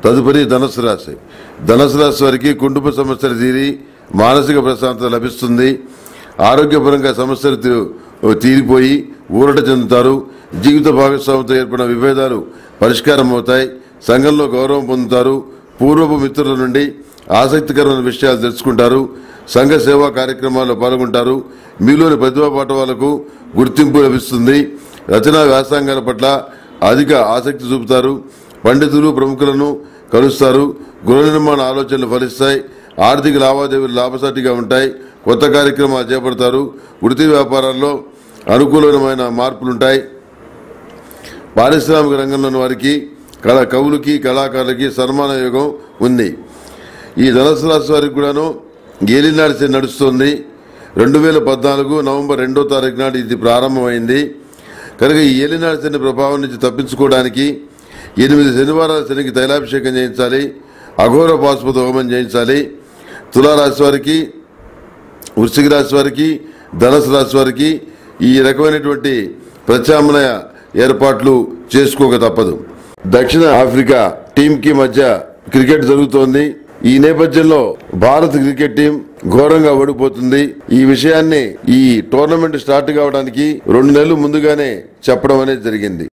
తదుపరి ధనుసు రాశి ధనుసు రాశి వారికి కుటుంబ సమస్యలు తీరి మానసిక ప్రశాంతత లభిస్తుంది ఆరోగ్యపరంగా సమస్యలు తీ- తీరిపోయి ఊరట చెందుతారు జీవిత భాగస్వామితో ఏర్పడిన విభేదాలు పరిష్కారం అవుతాయి సంఘంలో గౌరవం పొందుతారు పూర్వపు మిత్రుల నుండి ఆసక్తికరమైన విషయాలు తెలుసుకుంటారు సంఘ సేవా కార్యక్రమాల్లో పాల్గొంటారు మీలోని ప్రతిభా పాఠవాలకు గుర్తింపు లభిస్తుంది రచనా వ్యాసంగాల పట్ల అధిక ఆసక్తి చూపుతారు పండితులు ప్రముఖులను కలుస్తారు గృహ నిర్మాణ ఆలోచనలు ఫలిస్తాయి ఆర్థిక లావాదేవీలు లాభసాటిగా ఉంటాయి కొత్త కార్యక్రమాలు చేపడతారు వృత్తి వ్యాపారాల్లో అనుకూలమైన మార్పులుంటాయి పారిశ్రామిక రంగంలోని వారికి కళ కవులకి కళాకారులకి సన్మాన యోగం ఉంది ఈ ధనుసు రాశి వారికి కూడాను ఏలినాడు శని నడుస్తుంది రెండు వేల పద్నాలుగు నవంబర్ రెండో తారీఖు నాడు ఇది ప్రారంభమైంది కనుక ఈ ఏలినాడు శని ప్రభావం నుంచి తప్పించుకోవడానికి ఎనిమిది శనివారాల శనికి తైలాభిషేకం చేయించాలి అఘోర పాశుపత హోమం చేయించాలి తులారాశి వారికి వృశ్చిక రాశి వారికి ధనుసు రాశి వారికి ఈ రకమైనటువంటి ప్రత్యామ్నాయ ఏర్పాట్లు చేసుకోక తప్పదు దక్షిణ ఆఫ్రికా టీం కి మధ్య క్రికెట్ జరుగుతోంది ఈ నేపథ్యంలో భారత్ క్రికెట్ టీం ఘోరంగా ఓడిపోతుంది ఈ విషయాన్ని ఈ టోర్నమెంట్ స్టార్ట్ కావడానికి రెండు నెలలు ముందుగానే చెప్పడం అనేది జరిగింది